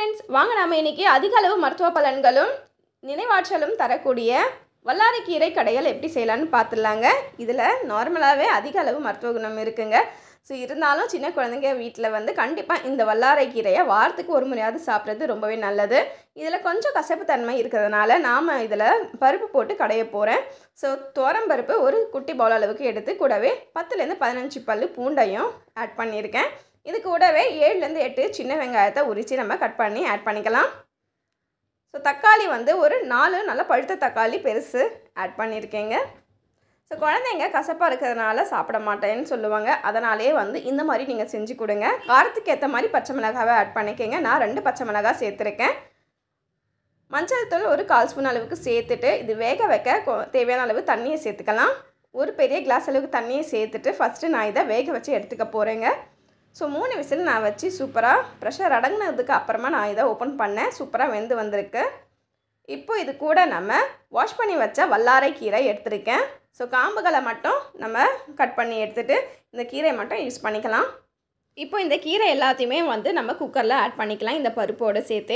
friends வாங்க நாம இன்னைக்கு அதிக அளவு மருத்துவ பலன்களும் நினைவாற்றலும் தரக்கூடிய வல்லாரைக்கீரை கடையல் எப்படி செய்யலான்னு பார்த்துடலாங்க இதில் நார்மலாகவே அதிக அளவு மருத்துவ குணம் இருக்குங்க ஸோ இருந்தாலும் சின்ன குழந்தைங்க வீட்டில் வந்து கண்டிப்பாக இந்த வல்லாரைக்கீரையை வாரத்துக்கு ஒரு முறையாவது சாப்பிட்றது ரொம்பவே நல்லது இதில் கொஞ்சம் கசப்பு தன்மை இருக்கிறதுனால நாம் இதில் பருப்பு போட்டு கடைய போகிறேன் ஸோ பருப்பு ஒரு குட்டி பவுல் அளவுக்கு எடுத்து கூடவே பத்துலேருந்து பதினஞ்சு பல்லு பூண்டையும் ஆட் பண்ணியிருக்கேன் இது கூடவே ஏழுலேருந்து எட்டு சின்ன வெங்காயத்தை உரித்து நம்ம கட் பண்ணி ஆட் பண்ணிக்கலாம் ஸோ தக்காளி வந்து ஒரு நாலு நல்ல பழுத்த தக்காளி பெருசு ஆட் பண்ணியிருக்கேங்க ஸோ குழந்தைங்க கசப்பாக இருக்கிறதுனால சாப்பிட மாட்டேன்னு சொல்லுவாங்க அதனாலேயே வந்து இந்த மாதிரி நீங்கள் செஞ்சு கொடுங்க காரத்துக்கு ஏற்ற மாதிரி பச்சை மிளகாவை ஆட் பண்ணிக்கோங்க நான் ரெண்டு பச்சை மிளகாய் சேர்த்துருக்கேன் மஞ்சள் தூள் ஒரு கால் ஸ்பூன் அளவுக்கு சேர்த்துட்டு இது வேக வைக்க கொ- தேவையான அளவு தண்ணியை சேர்த்துக்கலாம் ஒரு பெரிய கிளாஸ் அளவுக்கு தண்ணியை சேர்த்துட்டு ஃபஸ்ட்டு நான் இதை வேக வச்சு எடுத்துக்க போகிறேங்க ஸோ மூணு விசில் நான் வச்சு சூப்பராக ப்ரெஷர் அடங்கினதுக்கு அப்புறமா நான் இதை ஓப்பன் பண்ணேன் சூப்பராக வெந்து வந்திருக்கு இப்போ இது கூட நம்ம வாஷ் பண்ணி வச்ச வல்லாரை கீரை எடுத்திருக்கேன் ஸோ காம்புகளை மட்டும் நம்ம கட் பண்ணி எடுத்துகிட்டு இந்த கீரையை மட்டும் யூஸ் பண்ணிக்கலாம் இப்போ இந்த கீரை எல்லாத்தையுமே வந்து நம்ம குக்கரில் ஆட் பண்ணிக்கலாம் இந்த பருப்போடு சேர்த்து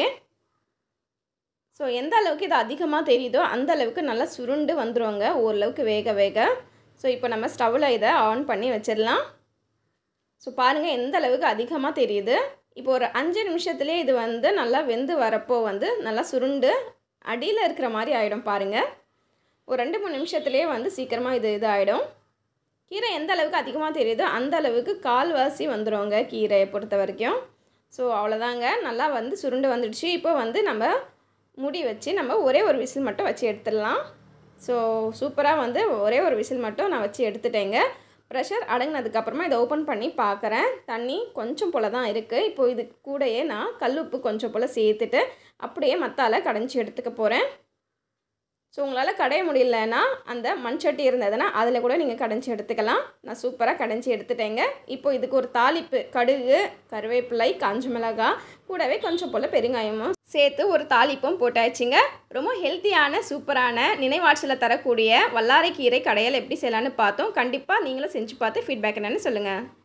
ஸோ எந்த அளவுக்கு இது அதிகமாக தெரியுதோ அந்த அளவுக்கு நல்லா சுருண்டு வந்துருவாங்க ஓரளவுக்கு வேக வேக ஸோ இப்போ நம்ம ஸ்டவ்வில் இதை ஆன் பண்ணி வச்சிடலாம் ஸோ பாருங்கள் எந்த அளவுக்கு அதிகமாக தெரியுது இப்போ ஒரு அஞ்சு நிமிஷத்துலேயே இது வந்து நல்லா வெந்து வரப்போ வந்து நல்லா சுருண்டு அடியில் இருக்கிற மாதிரி ஆகிடும் பாருங்கள் ஒரு ரெண்டு மூணு நிமிஷத்துலேயே வந்து சீக்கிரமாக இது இது ஆகிடும் கீரை எந்த அளவுக்கு அதிகமாக தெரியுதோ அந்த அளவுக்கு கால்வாசி வந்துடுவாங்க கீரையை பொறுத்த வரைக்கும் ஸோ அவ்வளோதாங்க நல்லா வந்து சுருண்டு வந்துடுச்சு இப்போ வந்து நம்ம முடி வச்சு நம்ம ஒரே ஒரு விசில் மட்டும் வச்சு எடுத்துடலாம் ஸோ சூப்பராக வந்து ஒரே ஒரு விசில் மட்டும் நான் வச்சு எடுத்துட்டேங்க ப்ரெஷர் அடங்கினதுக்கப்புறமா இதை ஓப்பன் பண்ணி பார்க்குறேன் தண்ணி கொஞ்சம் போல் தான் இருக்குது இப்போ இது கூடயே நான் கல்லுப்பு கொஞ்சம் போல் சேர்த்துட்டு அப்படியே மத்தால கடைஞ்சி எடுத்துக்க போகிறேன் ஸோ உங்களால் கடைய முடியலன்னா அந்த மண்சட்டி இருந்ததுன்னா அதில் கூட நீங்கள் கடைஞ்சி எடுத்துக்கலாம் நான் சூப்பராக கடைஞ்சி எடுத்துட்டேங்க இப்போ இதுக்கு ஒரு தாளிப்பு கடுகு கருவேப்பிலை காஞ்ச மிளகாய் கூடவே கொஞ்சம் போல் பெருங்காயமும் சேர்த்து ஒரு தாளிப்பும் போட்டாச்சுங்க ரொம்ப ஹெல்த்தியான சூப்பரான நினைவாற்றலை தரக்கூடிய வல்லாரைக்கீரை கடையல் எப்படி செய்யலான்னு பார்த்தோம் கண்டிப்பாக நீங்களும் செஞ்சு பார்த்து ஃபீட்பேக் என்னன்னு சொல்லுங்கள்